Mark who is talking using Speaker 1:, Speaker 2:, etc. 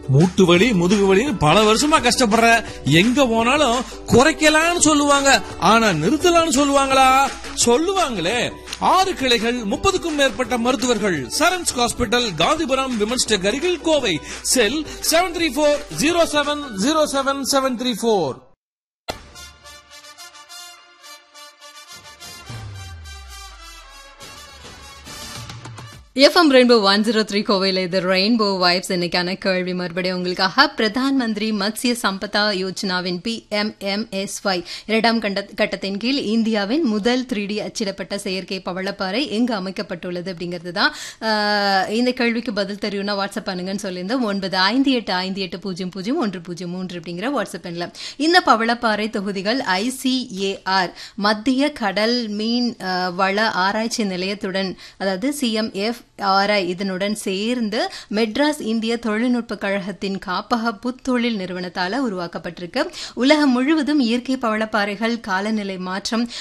Speaker 1: மூட்டு வலி முதுகு வலி பல வருஷமா கஷ்டப்படுற எங்க போனாலும் குறைக்கலாம்னு சொல்லுவாங்க ஆனா நிறுத்தலாம்னு சொல்லுவாங்களா சொல்லுவாங்களே ஆறு கிளைகள் முப்பதுக்கும் மேற்பட்ட மருத்துவர்கள் Sarans hospital Gandhipuram women's tech அருகில் Kovai cell seven three four zero seven zero seven seven three four
Speaker 2: F M rainbow one zero three கோவையில் இது ரெயின்போ வைப்ஸ் இன்னைக்கான கேள்வி மறுபடியும் உங்களுக்காக பிரதான் மந்திரி மத்ஸ்ய சம்பதா யோஜனாவின் P M M S Y இரண்டாம் கண்ட கட்டத்தின் கீழ் இந்தியாவின் முதல் த்ரீ டி அச்சிடப்பட்ட செயற்கை பவளப்பாறை எங்கு அமைக்கப்பட்டுள்ளது அப்படிங்கிறது தான் ஆஹ், இந்த கேள்விக்கு பதில் தெரியும்னா வாட்ஸ்அப் பண்ணுங்கன்னு சொல்லியிருந்தோம் ஒன்பது ஐந்து எட்டு ஐந்து எட்டு பூஜ்ஜியம் பூஜ்ஜியம் ஒன்று பூஜ்ஜியம் மூன்று அப்படிங்கிற வாட்ஸ்அப் எண்ணில் இந்த பவளப்பாறை தொகுதிகள் ஐசிஏஆர் மத்திய கடல் மீன் ஆஹ், வள ஆராய்ச்சி நிலையத்துடன் அதாவது சிஎம்எஃப் ஆர்ஐ இதனுடன் சேர்ந்து மெட்ராஸ் இந்திய தொழில்நுட்ப கழகத்தின் காப்பக புத்தொழில் நிறுவனத்தால உருவாக்கப்பட்டிருக்கு உலகம் முழுவதும் இயற்கை பவளப்பாறைகள் காலநிலை மாற்றம்